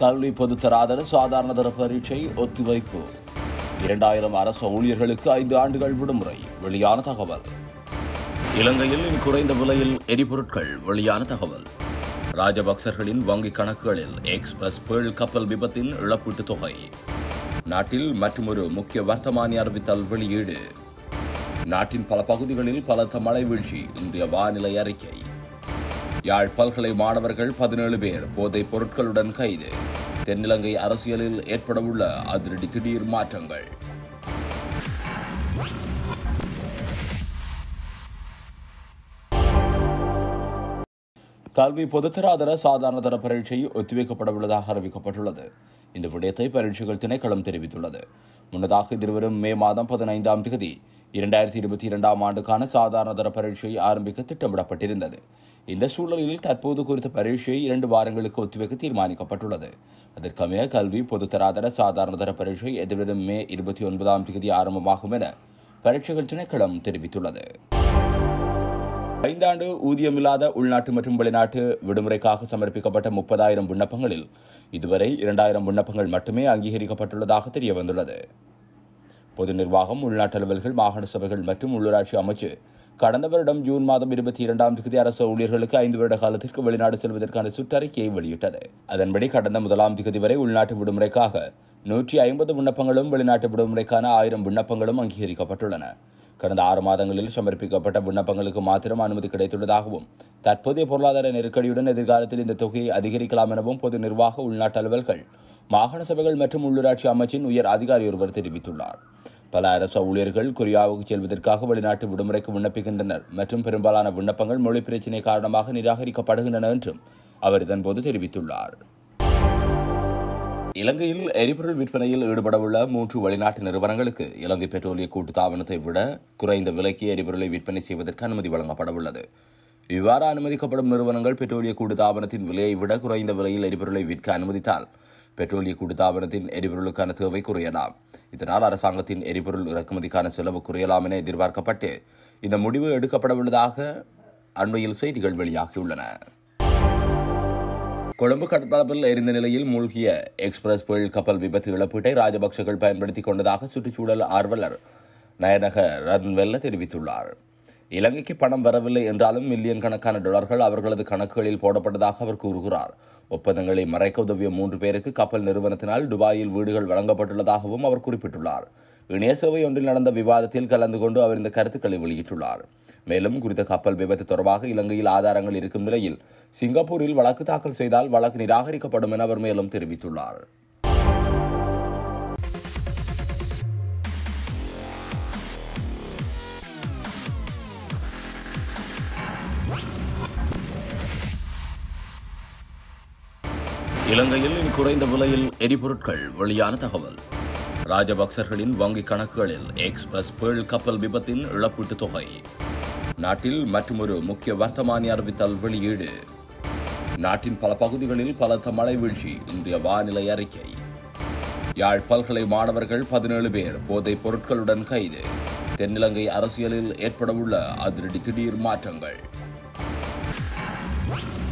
கல்வி பொதுத்தராதர சாதாரணதர பரீட்சை ஒத்திவைப்பு இரண்டாயிரம் அரசு ஊழியர்களுக்கு ஐந்து ஆண்டுகள் விடுமுறை வெளியான தகவல் இலங்கையில் இனி குறைந்த விலையில் எரிபொருட்கள் வெளியான தகவல் ராஜபக்சர்களின் வங்கிக் கணக்குகளில் எக்ஸ்பிரஸ் பேர்ல் கப்பல் விபத்தின் இழப்பீட்டுத் தொகை நாட்டில் மற்றொரு முக்கிய வர்த்தமானி அறிவித்தல் வெளியீடு நாட்டின் பல பகுதிகளில் பலத்த மழை வீழ்ச்சி இன்றைய வானிலை அறிக்கை யாழ் பல்கலை மாணவர்கள் பதினேழு பேர் போதைப் பொருட்களுடன் கைது தென்னிலங்கை அரசியலில் ஏற்படவுள்ள அதிரடி திடீர் மாற்றங்கள் கல்வி பொதுத்தராதர சாதாரணதர பரீட்சை ஒத்திவைக்கப்படவுள்ளதாக அறிவிக்கப்பட்டுள்ளது இந்த விடயத்தை பரீட்சைகள் திணைக்களம் தெரிவித்துள்ளது முன்னதாக எதிர்வரும் மே மாதம் பதினைந்தாம் தேதி இரண்டாயிரத்தி இருபத்தி இரண்டாம் ஆண்டுக்கான சாதாரணதர பரீட்சை ஆரம்பிக்க திட்டமிடப்பட்டிருந்தது இந்த சூழலில் தற்போது குறித்த பரீட்சை இரண்டு வாரங்களுக்கு ஒத்திவைக்க தீர்மானிக்கப்பட்டுள்ளது அதற்கமைய கல்வி பொதுத்தராதர சாதாரணதர பரீட்சை எதிர்வரும் மே இருபத்தி ஒன்பதாம் தேதி ஆரம்பமாகும் என பரீட்சைகள் திணைக்களம் தெரிவித்துள்ளது ஐந்தாண்டு ஊதியமில்லாத உள்நாட்டு மற்றும் வெளிநாட்டு விடுமுறைக்காக சமர்ப்பிக்கப்பட்ட முப்பதாயிரம் விண்ணப்பங்களில் இதுவரை இரண்டாயிரம் விண்ணப்பங்கள் மட்டுமே அங்கீகரிக்கப்பட்டுள்ளதாக தெரிய வந்துள்ளது பொது நிர்வாகம் உள்நாட்டு அலுவல்கள் மாகாண சபைகள் மற்றும் உள்ளூராட்சி அமைச்சு கடந்த வருடம் ஜூன் மாதம் இருபத்தி இரண்டாம் தேதி அரசு ஊழியர்களுக்கு ஐந்து வருட காலத்திற்கு வெளிநாடு செல்வதற்கான சுற்றறிக்கையை வெளியிட்டது அதன்படி கடந்த முதலாம் தேதி வரை உள்நாட்டு விடுமுறைக்காக நூற்றி ஐம்பது விண்ணப்பங்களும் வெளிநாட்டு விடுமுறைக்கான ஆயிரம் விண்ணப்பங்களும் அங்கீகரிக்கப்பட்டுள்ளன கடந்த ஆறு மாதங்களில் சமர்ப்பிக்கப்பட்ட விண்ணப்பங்களுக்கு மாத்திரம் அனுமதி கிடைத்துள்ளதாகவும் தற்போதைய பொருளாதார நெருக்கடியுடன் எதிர்காலத்தில் இந்த தொகையை அதிகரிக்கலாம் எனவும் பொது நிர்வாக உள்நாட்டு அலுவல்கள் மாகாண சபைகள் மற்றும் உள்ளூராட்சி அமைச்சின் உயர் அதிகாரி ஒருவர் தெரிவித்துள்ளார் பல அரசு ஊழியர்கள் கொரியாவுக்கு செல்வதற்காக வெளிநாட்டு விடுமுறைக்கு விண்ணப்பிக்கின்றனர் மற்றும் பெரும்பாலான விண்ணப்பங்கள் மொழி பிரச்சினை காரணமாக நிராகரிக்கப்படுகின்றன என்றும் அவர் இதன்போது தெரிவித்துள்ளார் இலங்கையில் எரிபொருள் விற்பனையில் ஈடுபடவுள்ள மூன்று வெளிநாட்டு நிறுவனங்களுக்கு இலங்கை பெட்ரோலிய கூட்டுத்தாபனத்தை விட குறைந்த விலைக்கு எரிபொருளை விற்பனை செய்வதற்கு அனுமதி வழங்கப்படவுள்ளது இவ்வாறு அனுமதிக்கப்படும் நிறுவனங்கள் பெட்ரோலிய கூட்டுத்தாபனத்தின் விலையை விட குறைந்த விலையில் எரிபொருளை விற்க அனுமதித்தால் பெட்ரோலிய கூட்டுத்தாபனத்தின் எரிபொருளுக்கான தேவை குறையலாம் இதனால் அரசாங்கத்தின் எரிபொருள் இறக்குமதிக்கான செலவு குறையலாம் என எதிர்பார்க்கப்பட்டு இந்த முடிவு எடுக்கப்படவுள்ளதாக அண்மையில் செய்திகள் வெளியாகியுள்ளன கொழும்பு கடற்பரப்பில் எரிந்த நிலையில் மூழ்கிய எக்ஸ்பிரஸ் புயல் கப்பல் விபத்து இழப்பீட்டை ராஜபக்சர்கள் பயன்படுத்திக் கொண்டதாக சுற்றுச்சூழல் ஆர்வலர் நயனக ரன்வெல்ல தெரிவித்துள்ளார் இலங்கைக்கு பணம் வரவில்லை என்றாலும் மில்லியன் கணக்கான டாலர்கள் அவர்களது கணக்குகளில் போடப்பட்டதாக அவர் கூறுகிறார் ஒப்பந்தங்களை மறைக்க உதவிய மூன்று பேருக்கு கப்பல் நிறுவனத்தினால் துபாயில் வீடுகள் வழங்கப்பட்டுள்ளதாகவும் அவர் குறிப்பிட்டுள்ளார் இணைய சேவை ஒன்றில் நடந்த விவாதத்தில் கலந்து கொண்டு அவர் இந்த கருத்துக்களை வெளியிட்டுள்ளார் மேலும் குறித்த கப்பல் விபத்து தொடர்பாக இலங்கையில் ஆதாரங்கள் இருக்கும் நிலையில் சிங்கப்பூரில் வழக்கு தாக்கல் செய்தால் வழக்கு நிராகரிக்கப்படும் என அவர் மேலும் தெரிவித்துள்ளார் இலங்கையில் இனி குறைந்த விலையில் எரிபொருட்கள் வெளியான தகவல் ராஜபக்சர்களின் வங்கிக் கணக்குகளில் எக்ஸ்பிரஸ் பேர்ல் கப்பல் விபத்தின் இழப்பீட்டுத் தொகை நாட்டில் மற்றொரு முக்கிய வர்த்தமானி அறிவித்தல் வெளியீடு நாட்டின் பல பகுதிகளில் பலத்த மழை வீழ்ச்சி இன்றைய வானிலை அறிக்கை யாழ் பல்கலை மாணவர்கள் பதினேழு பேர் போதைப் பொருட்களுடன் கைது தென்னிலங்கை அரசியலில் ஏற்படவுள்ள அதிரடி திடீர் மாற்றங்கள்